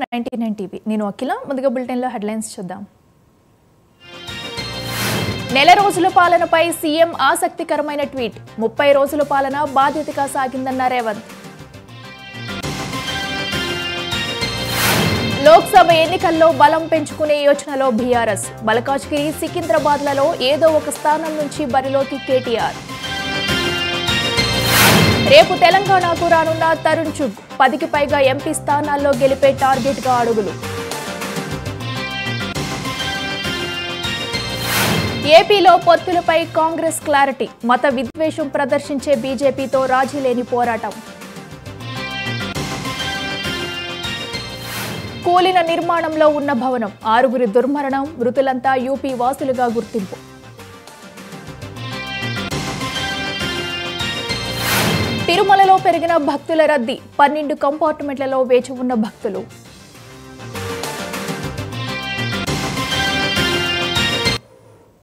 ninety nine TV నేను అఖిల ముందుగా బులెటిన్లో హెడ్లైన్స్ చూద్దాం నెల రోజుల పాలనపై సీఎం ఆసక్తికరమైన ట్వీట్ ముప్పై రోజుల పాలన బాధ్యతగా సాగిందన్న రేవంత్ లోక్సభ ఎన్నికల్లో బలం పెంచుకునే యోచనలో బీఆర్ఎస్ మల్కాజ్గిరి సికింద్రాబాద్లలో ఏదో ఒక స్థానం నుంచి బరిలోకి కేటీఆర్ రేపు తెలంగాణకు రానున్న తరుణ్ చుగ్ పదికి పైగా ఎంపీ స్థానాల్లో గెలిపే టార్గెట్గా అడుగులు ఏపీలో పొత్తులపై కాంగ్రెస్ క్లారిటీ మత విద్వేషం ప్రదర్శించే బీజేపీతో రాజీ లేని పోరాటం కూలిన నిర్మాణంలో ఉన్న భవనం ఆరుగురి దుర్మరణం మృతులంతా యూపీ వాసులుగా గుర్తింపు తిరుమలలో పెరిగిన భక్తుల రద్దీ పన్నెండు కంపార్ట్మెంట్లలో వేచి ఉన్న భక్తులు